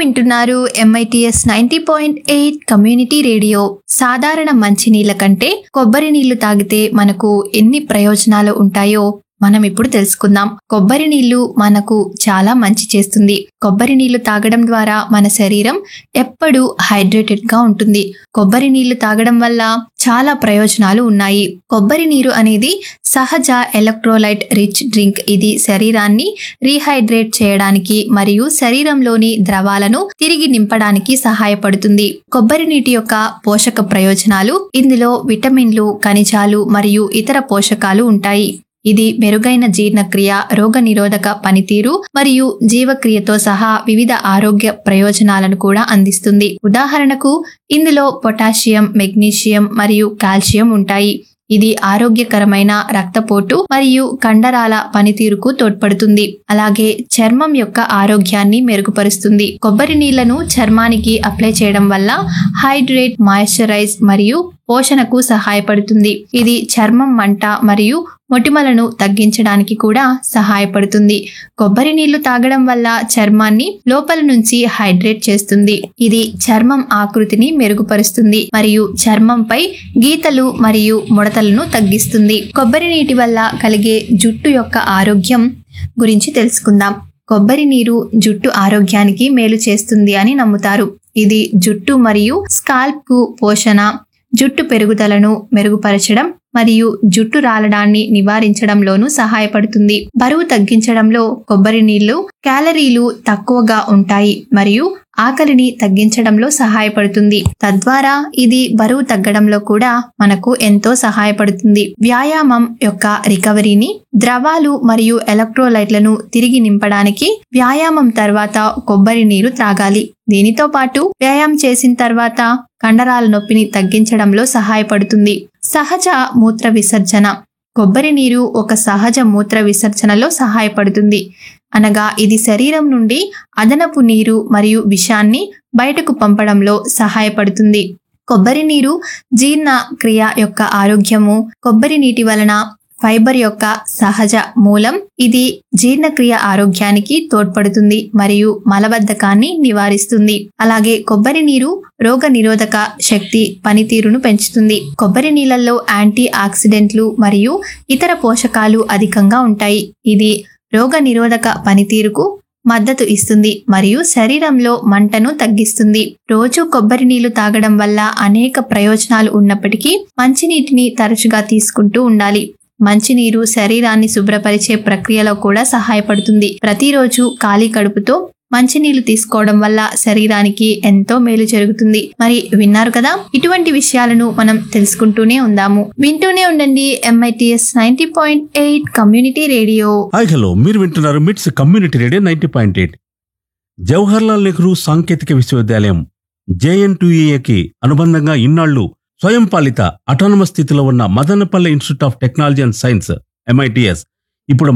వింటున్నారు MITS ninety point eight community radio సాధారణ మంచినీళ్ళ కంటే కొబ్బరి నీళ్లు తాగితే మనకు ఎన్ని ప్రయోజనాలు ఉంటాయో మనం ఇప్పుడు తెలుసుకుందాం కొబ్బరి నీళ్లు మనకు చాలా మంచి చేస్తుంది కొబ్బరి నీళ్లు తాగడం ద్వారా మన శరీరం ఎప్పుడూ హైడ్రేటెడ్ గా ఉంటుంది కొబ్బరి నీళ్లు తాగడం వల్ల చాలా ప్రయోజనాలు ఉన్నాయి కొబ్బరి నీరు అనేది సహజ ఎలక్ట్రోలైట్ రిచ్ డ్రింక్ ఇది శరీరాన్ని రీహైడ్రేట్ చేయడానికి మరియు శరీరంలోని ద్రవాలను తిరిగి నింపడానికి సహాయపడుతుంది కొబ్బరి నీటి యొక్క పోషక ప్రయోజనాలు ఇందులో విటమిన్లు ఖనిజాలు మరియు ఇతర పోషకాలు ఉంటాయి ఇది మెరుగైన జీర్ణక్రియ రోగ నిరోధక పనితీరు మరియు జీవక్రియతో సహా వివిధ ఆరోగ్య ప్రయోజనాలను కూడా అందిస్తుంది ఉదాహరణకు ఇందులో పొటాషియం మెగ్నీషియం మరియు కాల్షియం ఉంటాయి ఇది ఆరోగ్యకరమైన రక్తపోటు మరియు కండరాల పనితీరుకు తోడ్పడుతుంది అలాగే చర్మం యొక్క ఆరోగ్యాన్ని మెరుగుపరుస్తుంది కొబ్బరి నీళ్లను చర్మానికి అప్లై చేయడం వల్ల హైడ్రేట్ మాయిశ్చరైజ్ మరియు పోషణకు సహాయపడుతుంది ఇది చర్మం మంట మరియు మొటిమలను తగ్గించడానికి కూడా సహాయపడుతుంది కొబ్బరి నీళ్లు తాగడం వల్ల చర్మాన్ని లోపల నుంచి హైడ్రేట్ చేస్తుంది ఇది చర్మం ఆకృతిని మెరుగుపరుస్తుంది మరియు చర్మంపై గీతలు మరియు ముడతలను తగ్గిస్తుంది కొబ్బరి నీటి వల్ల కలిగే జుట్టు యొక్క ఆరోగ్యం గురించి తెలుసుకుందాం కొబ్బరి నీరు జుట్టు ఆరోగ్యానికి మేలు చేస్తుంది అని నమ్ముతారు ఇది జుట్టు మరియు స్కాల్ప్ కు పోషణ జుట్టు పెరుగుదలను మెరుగుపరచడం మరియు జుట్టు రాలడాన్ని నివారించడంలోనూ సహాయపడుతుంది బరువు తగ్గించడంలో కొబ్బరి నీళ్లు క్యాలరీలు తక్కువగా ఉంటాయి మరియు ఆకలిని తగ్గించడంలో సహాయపడుతుంది తద్వారా ఇది బరువు తగ్గడంలో కూడా మనకు ఎంతో సహాయపడుతుంది వ్యాయామం యొక్క రికవరీని ద్రవాలు మరియు ఎలక్ట్రోలైట్లను తిరిగి నింపడానికి వ్యాయామం తర్వాత కొబ్బరి నీరు త్రాగాలి దీనితో పాటు వ్యాయామం చేసిన తర్వాత కండరాల నొప్పిని తగ్గించడంలో సహాయపడుతుంది సహజ మూత్ర విసర్జన కొబ్బరి నీరు ఒక సహజ మూత్ర విసర్జనలో సహాయపడుతుంది అనగా ఇది శరీరం నుండి అదనపు నీరు మరియు విషాన్ని బయటకు పంపడంలో సహాయపడుతుంది కొబ్బరి నీరు జీర్ణ క్రియ యొక్క ఆరోగ్యము కొబ్బరి నీటి వలన ఫైబర్ యొక్క సహజ మూలం ఇది జీర్ణక్రియ ఆరోగ్యానికి తోడ్పడుతుంది మరియు మలబద్ధకాన్ని నివారిస్తుంది అలాగే కొబ్బరి నీరు రోగ నిరోధక శక్తి పనితీరును పెంచుతుంది కొబ్బరి నీళ్ళల్లో యాంటీ ఆక్సిడెంట్లు మరియు ఇతర పోషకాలు అధికంగా ఉంటాయి ఇది రోగ నిరోధక పనితీరుకు మద్దతు ఇస్తుంది మరియు శరీరంలో మంటను తగ్గిస్తుంది రోజు కొబ్బరి నీళ్లు తాగడం వల్ల అనేక ప్రయోజనాలు ఉన్నప్పటికీ మంచినీటిని తరచుగా తీసుకుంటూ ఉండాలి మంచినీరు శరీరాన్ని శుభ్రపరిచే ప్రక్రియలో కూడా సహాయపడుతుంది ప్రతిరోజు ఖాళీ కడుపుతో మంచినీళ్లు తీసుకోవడం వల్ల శరీరానికి ఎంతో మేలు జరుగుతుంది మరి విన్నారు కదా ఇటువంటి విషయాలను మనం తెలుసుకుంటూనే ఉందాము వింటూనే ఉండండి MITS ninety point eight community radio hi hello మీరు వింటున్నారు MITS community radio ninety point eight Jawaharlal Nehru సాంకేతిక విశ్వవిద్యాలయం జేఎన్టీఏకి అనుబంధంగా ఇన్నాళ్లు స్వయం పాలిత అటానమస్ స్థితిలో ఉన్న Madanapalle institute of technology and science MITS ఇప్పుడు